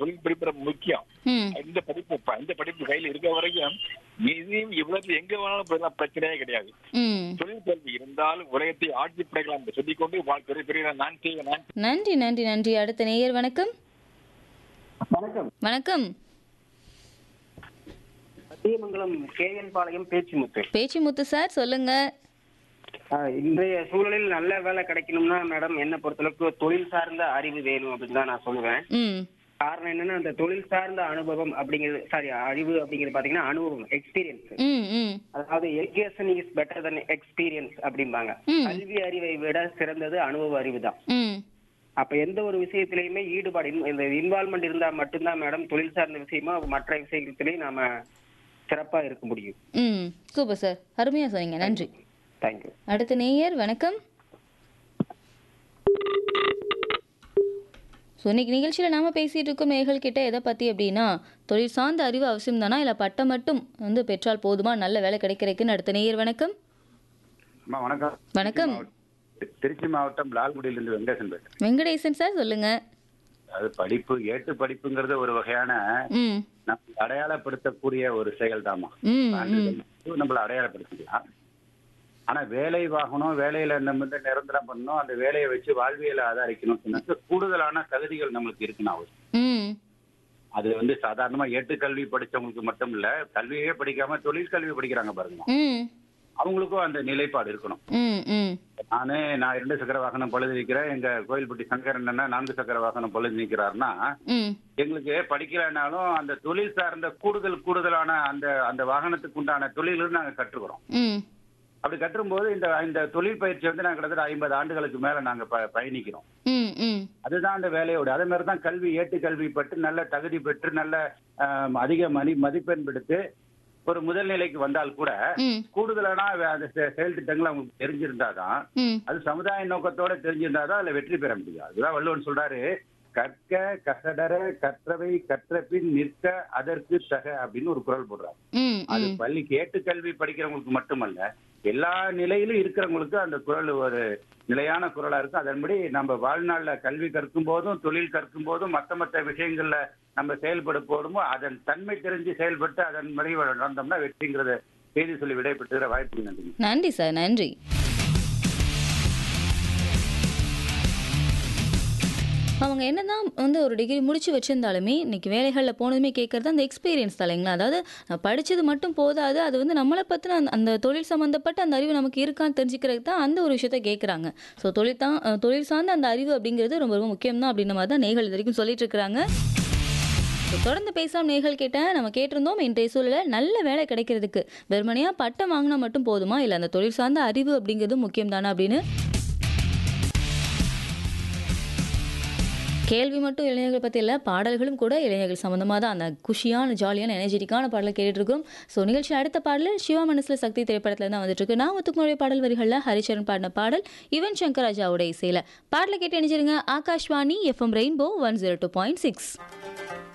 தொழில் படிப்பு ரொம்ப முக்கியம் ம் இந்த படிப்பு இப்ப இந்த படிப்பு கையில இருக்க வரைக்கும் இதையும் இவ்வளவு எங்க வேணாலும் போயிடலாம் பிரச்சனையே கிடையாது ம் தொழில் கல்வி இருந்தாலும் உலகத்தை ஆட்சி படைக்கலாம் என்று சொல்லிக்கொண்டு வாழ்க்கை பெரிய நான் செய்வேன் நான் நன்றி நன்றி நன்றி அடுத்த நேயர் வணக்கம் வணக்கம் வணக்கம் சத்தியமங்கலம் கேஎன் பாளையம் பேச்சுமுத்து பேச்சிமுத்து சார் சொல்லுங்க ஆஹ் இன்றைய சூழலில் நல்ல வேலை கிடைக்கணும்னா மேடம் என்ன பொறுத்தளவுக்கு தொழில் சார்ந்த அறிவு வேணும் அப்படின்னு தான் நான் சொல்லுவேன் ம் காரணம் என்னன்னா அந்த தொழில் சார்ந்த அனுபவம் அப்படிங்கிறது சாரி அறிவு அப்படிங்கிறது பாத்தீங்கன்னா அனுபவம் எக்ஸ்பீரியன்ஸ் ம் ம் அதாவது education is better than experience அப்படிம்பாங்க ம். கல்வி அறிவை விட சிறந்தது அனுபவ அறிவு தான் ம் அப்ப எந்த ஒரு விஷயத்திலயுமே ஈடுபாடு in- இந்த இன்வால்மெண்ட் இருந்தா மட்டும்தான் மேடம் தொழில் சார்ந்த விஷயமா மற்ற விஷயத்திலையும் நாம சிறப்பா இருக்க முடியும் ம் சூப்பர் சார் அருமையா சொன்னீங்க நன்றி தேங்க்யூ அடுத்த நேயர் வணக்கம் ஸோ இன்னைக்கு நிகழ்ச்சியில் நாம பேசிட்டு இருக்கோம் நேயர்கள் கிட்ட எதை பற்றி அப்படின்னா தொழில் சார்ந்த அறிவு அவசியம் தானா இல்லை பட்டம் மட்டும் வந்து பெற்றால் போதுமா நல்ல வேலை கிடைக்கிறதுக்குன்னு அடுத்த நேயர் வணக்கம் அம்மா வணக்கம் வணக்கம் தி- திருச்சி மாவட்டம் லால்குடியிலிருந்து வெங்கடேசன் பேசுறேன் வெங்கடேசன் சார் சொல்லுங்க அது படிப்பு ஏட்டு படிப்புங்கிறது ஒரு வகையான ம் நம்ம அடையாளப்படுத்தக்கூடிய ஒரு செயல் தாமா ம் ம் நம்மள அடையாளப்படுத்திக்கலாம் ஆனா வேலை வாங்கணும் வேலையில நம்ம வந்து நிரந்தரம் பண்ணணும் அந்த வேலையை வச்சு வாழ்வியலை ஆதரிக்கணும் சொன்னாக்க கூடுதலான தகுதிகள் நம்மளுக்கு இருக்குன்னா ஒரு ம் அது வந்து சாதாரணமா ஏட்டுக்கல்வி படிச்சவங்களுக்கு மட்டும் இல்ல கல்வியே படிக்காம தொழிற்கல்வி படிக்கிறாங்க பாருங்க ம் அவங்களுக்கும் அந்த நிலைப்பாடு இருக்கணும் ம் ம் நானே நான் இரண்டு சக்கர வாகனம் பழுது நிற்கிறேன் எங்க கோயில்பட்டி சங்கரன் அண்ணா நான்கு சக்கர வாகனம் பழுது நிற்கிறாருன்னா ம் எங்களுக்கு படிக்கலைனாலும் அந்த தொழில் சார்ந்த கூடுதல் கூடுதலான அந்த அந்த வாகனத்துக்கு உண்டான தொழிலும் நாங்க கற்றுக்கிறோம் ம் அப்படி கற்றும்போது இந்த இந்த தொழில் பயிற்சி வந்து நாங்க கிட்டத்தட்ட ஐம்பது ஆண்டுகளுக்கு மேல நாங்க ப- பயணிக்கிறோம் ம் ம் அதுதான் அந்த வேலையோட அதே மாதிரி தான் கல்வி ஏட்டு கல்வி பெற்று நல்ல தகுதி பெற்று நல்ல ஆம், அதிக மதி மதிப்பெண் எடுத்து ஒரு முதல் நிலைக்கு வந்தால் கூட ம் கூடுதலான வே- அந்த செ- செயல் திட்டங்கள் அவங்களுக்கு தெரிஞ்சிருந்தாதான் ம் அது சமுதாய நோக்கத்தோட தெரிஞ்சிருந்தாதான் அதுல வெற்றி பெற முடியும் அதுதான் வள்ளுவன் சொல்றாரு கற்க கசடர கற்றவை கற்ற பின் நிற்க அதற்கு தக அப்படின்னு ஒரு குரல் போடுறாரு ம் அது ம் பள்ளி கேட்டு கல்வி படிக்கிறவங்களுக்கு மட்டுமல்ல எல்லா நிலையிலும் இருக்கிறவங்களுக்கு அந்த குரல் ஒரு நிலையான குரலா இருக்கும் அதன்படி நம்ம வாழ்நாள்ல கல்வி கற்கும் போதும் தொழில் கற்கும் போதும் மத்த மத்த விஷயங்கள்ல நம்ம செயல்படும் போதும் அதன் தன்மை தெரிஞ்சு செயல்பட்டு அதன்படி நடந்தோம்னா வெற்றிங்கிறத செய்தி சொல்லி விடைபெற்றுகிற வாய்ப்பு நன்றி நன்றி சார் நன்றி அவங்க என்னதான் வந்து ஒரு டிகிரி முடிச்சு வச்சிருந்தாலுமே இன்னைக்கு வேலைகளில் போனதுமே கேட்கறது அந்த எக்ஸ்பீரியன்ஸ் தான் இல்லைங்களா அதாவது நான் படிச்சது மட்டும் போதாது அது வந்து நம்மளை பற்றின அந்த அந்த தொழில் சம்மந்தப்பட்ட அந்த அறிவு நமக்கு இருக்கான்னு தெரிஞ்சுக்கிறதுக்கு தான் அந்த ஒரு விஷயத்த கேட்குறாங்க ஸோ தொழில் தான் அஹ், தொழில் சார்ந்த அந்த அறிவு அப்படிங்கிறது ரொம்ப ரொம்ப முக்கியம் தான் அப்படின்ற மாதிரி தான் நேர்கள் இது வரைக்கும் சொல்லிட்டு இருக்கிறாங்க ஸோ தொடர்ந்து பேசாம நேர்கள் கேட்டேன் நம்ம கேட்டிருந்தோம் இன்றைய சூழலில் நல்ல வேலை கிடைக்கிறதுக்கு வெறுமனையாக பட்டம் வாங்கினா மட்டும் போதுமா இல்லை அந்த தொழில் சார்ந்த அறிவு அப்படிங்கிறது முக்கியம் தானே அப்படின்னு கேள்வி மட்டும் இளைஞர்கள் பற்றி இல்லை பாடல்களும் கூட இளைஞர்கள் சம்மந்தமாக தான் அந்த குஷியான ஜாலியான எனர்ஜெட்டிக்கான பாடலை கேட்டுட்டு இருக்கோம் ஸோ நிகழ்ச்சி அடுத்த பாடல் சிவா மனசில் சக்தி திரைப்படத்தில் தான் வந்துட்டு இருக்கு நான் ஒத்துக்குமுறை பாடல் வரிகளில் ஹரிச்சரன் பாடின பாடல் யுவன் சங்கர் ராஜாவோட இசையில் பாடலை கேட்டு இணைஞ்சிருங்க Akashvani FM rainbow one zero two point six